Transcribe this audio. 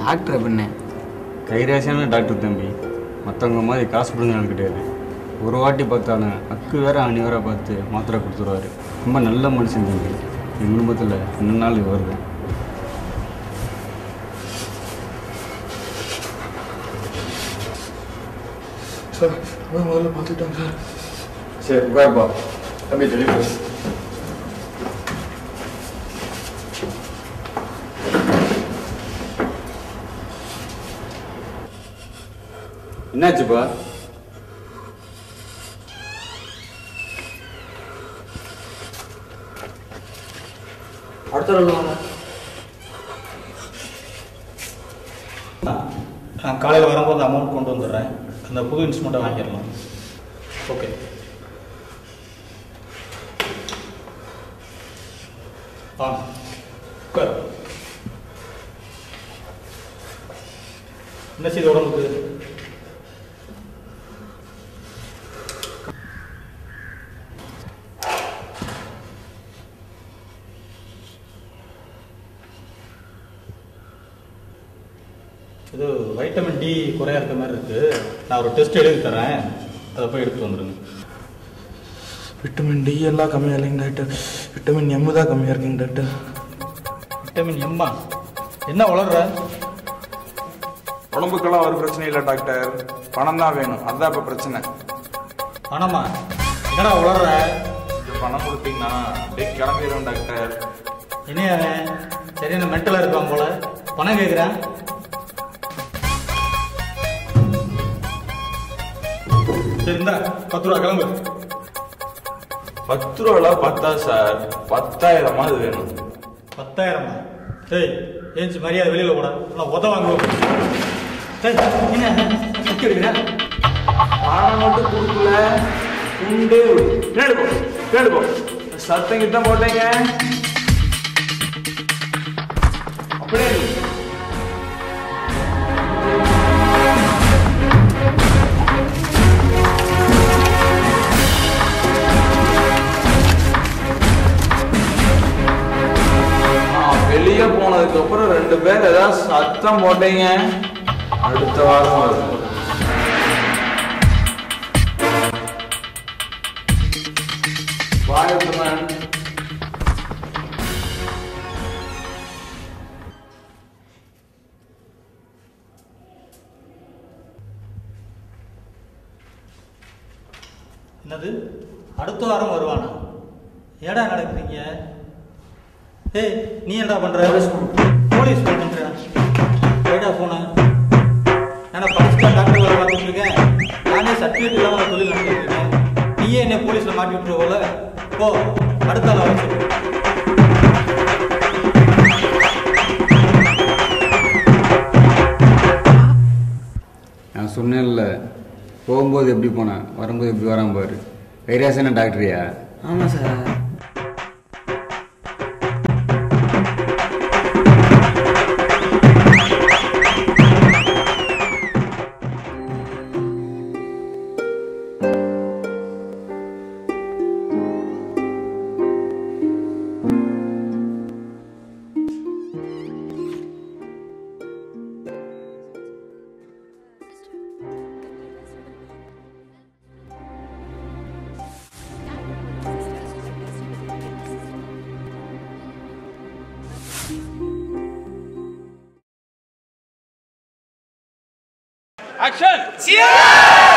Doctor எப்படிண்ணே கைராசியான doctor தம்பி மற்றவங்க மாதிரி காசு பிடுங்க கிடையாது ஒரு வாட்டி பார்த்தாலும் அக்கு வேற அணி வேற பார்த்து மாத்திரை கொடுத்துருவாரு ரொம்ப நல்ல மனுஷன் தம்பி என் குடும்பத்தில் ரெண்டு நாள் வருது சார் அதான் முதல்ல பார்த்துட்டாங்க சார் சரி உட்காருப்பா தம்பி டெலிஃபோன் என்னாச்சுப்பா அடுத்த நாள் வாங்க நான் காலையில் வரும்போது அமௌண்ட் கொண்டு வந்துடுறேன் அந்த புது இன்ஸ்ட்ருமெண்ட்டை வாங்கிடலாம் ஓகே ஆ உட்கார் என்ன செய்து உடம்புக்கு இது வைட்டமின் டி குறையா இருக்க மாதிரி இருக்கு நான் ஒரு டெஸ்ட் எழுதி தரேன் அதை போய் எடுத்துட்டு வந்துடுங்க விட்டமின் டி எல்லாம் கம்மியாக இல்லைங்க டாக்டர் விட்டமின் எம் தான் கம்மியாக இருக்குங்க டாக்டர் விட்டமின் எம்மா என்ன வளர்ற உடம்புக்கெல்லாம் ஒரு பிரச்சனை இல்லை டாக்டர் பணம் தான் வேணும் அதுதான் இப்போ பிரச்சனை பணமா என்னடா வளர்ற இது பணம் கொடுத்தீங்கன்னா அப்படியே கிளம்பிடும் டாக்டர் என்ன அவன் சரியான மென்டலாக இருக்கான் போல பணம் கேட்குறேன் சரி இந்தா பத்து ரூபா கிளம்பு பத்து ரூபாலாம் பத்தா சார் பத்தாயிரமாவது வேணும் பத்தாயிரமா ஏய் ஏஞ்சி மரியாதை வெளியில போட நான் உத வாங்குவோம் ஏய் என்ன சுத்தி எடுக்கிறேன் பணம் மட்டும் கொடுக்கல உண்டு கேடுப்போ கேடுப்போ சத்தம் கிட்ட போட்டீங்க அப்படியே இரு. நான் வெளியே போனதுக்கு அப்புறம் ரெண்டு பேர் ஏதாவது சத்தம் போட்டீங்க அடுத்த வாரம் வரும் வாயுமன் என்னது அடுத்த வாரம் வருவானா ஏடா நடக்குறீங்க ஏய் நீ என்னடா பண்ற போலீஸ் ஃபோன் பண்றியா ரைடா போன நான் படிச்சுட்டா டாக்டர் வேலை பார்த்துட்டு இருக்கேன் நானே சர்டிஃபிகேட் இல்லாம ஒரு தொழில் நடத்திட்டு இருக்கேன் நீயே என்ன போலீஸ்ல மாட்டி விட்டுருவ போல போ அடுத்த ஆள் வச்சு நான் சொன்னேன்ல போகும்போது எப்படி போனேன் வரும்போது எப்படி வராம பாரு கைராசியான டாக்டரியா ஆமாம் சார் ஆக்ஷன்